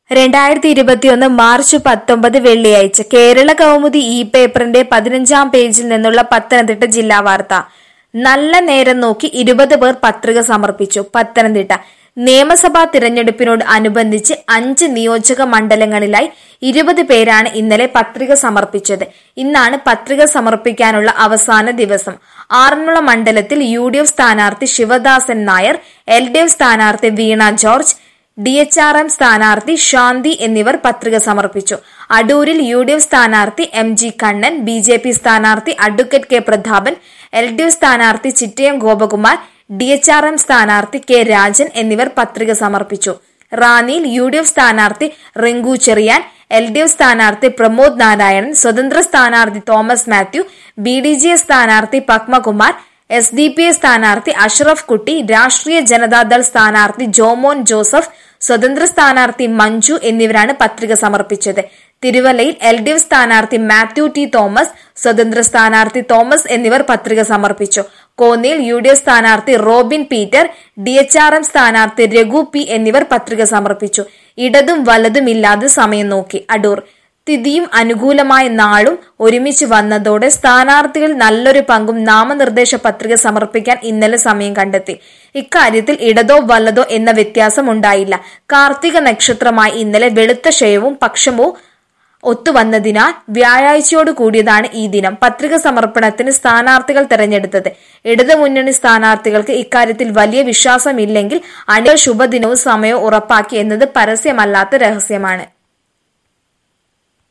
രണ്ടായിരത്തി ഇരുപത്തിയൊന്ന് മാർച്ച് പത്തൊമ്പത് വെള്ളിയാഴ്ച കേരള കൗമുദി ഇ പേപ്പറിന്റെ പതിനഞ്ചാം പേജിൽ നിന്നുള്ള പത്തനംതിട്ട ജില്ലാ വാർത്ത നല്ല നേരം നോക്കി ഇരുപത് പേർ പത്രിക സമർപ്പിച്ചു പത്തനംതിട്ട നിയമസഭാ തിരഞ്ഞെടുപ്പിനോട് അനുബന്ധിച്ച് അഞ്ച് നിയോജക മണ്ഡലങ്ങളിലായി ഇരുപത് പേരാണ് ഇന്നലെ പത്രിക സമർപ്പിച്ചത് ഇന്നാണ് പത്രിക സമർപ്പിക്കാനുള്ള അവസാന ദിവസം ആറന്മുള മണ്ഡലത്തിൽ യു ഡി എഫ് സ്ഥാനാർത്ഥി Sivadasan Nair L D F സ്ഥാനാർത്ഥി Veena George D H R M സ്ഥാനാർത്ഥി ശാന്തി എന്നിവർ പത്രിക സമർപ്പിച്ചു അടൂരിൽ യു ഡി എഫ് സ്ഥാനാർത്ഥി M G Kannan B J P സ്ഥാനാർത്ഥി advocate K Prathapan L D F സ്ഥാനാർത്ഥി Chittayam Gopakumar D H R M സ്ഥാനാർത്ഥി കെ രാജൻ എന്നിവർ പത്രിക സമർപ്പിച്ചു റാന്നിയിൽ യു ഡി എഫ് സ്ഥാനാർത്ഥി Rinku Cherian L D F സ്ഥാനാർത്ഥി പ്രമോദ് നാരായണൻ സ്വതന്ത്ര സ്ഥാനാർത്ഥി Thomas Mathew B D J സ്ഥാനാർത്ഥി Padmakumar S D P I സ്ഥാനാർത്ഥി അഷ്റഫ് കുട്ടി രാഷ്ട്രീയ ജനതാദൾ സ്ഥാനാർത്ഥി ജോമോൻ ജോസഫ് സ്വതന്ത്ര സ്ഥാനാർത്ഥി മഞ്ജു എന്നിവരാണ് പത്രിക സമർപ്പിച്ചത് തിരുവല്ലയിൽ എൽ ഡി എഫ് സ്ഥാനാർത്ഥി മാത്യു ടി തോമസ് സ്വതന്ത്ര സ്ഥാനാർത്ഥി തോമസ് എന്നിവർ പത്രിക സമർപ്പിച്ചു കോന്നിയിൽ യു ഡി എഫ് സ്ഥാനാർത്ഥി Robin Peter D H R M സ്ഥാനാർത്ഥി രഘു പി എന്നിവർ പത്രിക സമർപ്പിച്ചു ഇടതും വലതും ഇല്ലാതെ സമയം നോക്കി അടൂർ തിഥിയും അനുകൂലമായ നാളും ഒരുമിച്ച് വന്നതോടെ സ്ഥാനാർത്ഥികൾ നല്ലൊരു പങ്കും നാമനിർദ്ദേശ പത്രിക സമർപ്പിക്കാൻ ഇന്നലെ സമയം കണ്ടെത്തി ഇക്കാര്യത്തിൽ ഇടതോ വലതോ എന്ന വ്യത്യാസം ഉണ്ടായില്ല കാർത്തിക നക്ഷത്രമായി ഇന്നലെ വെളുത്ത ക്ഷയവും പക്ഷമോ ഒത്തുവന്നതിനാൽ വ്യാഴാഴ്ചയോട് കൂടിയതാണ് ഈ ദിനം പത്രിക സമർപ്പണത്തിന് സ്ഥാനാർത്ഥികൾ തെരഞ്ഞെടുത്തത് ഇടതുമുന്നണി സ്ഥാനാർത്ഥികൾക്ക് ഇക്കാര്യത്തിൽ വലിയ വിശ്വാസമില്ലെങ്കിൽ അണികൾ ശുഭദിനവും സമയവും ഉറപ്പാക്കി എന്നത് പരസ്യമല്ലാത്ത രഹസ്യമാണ്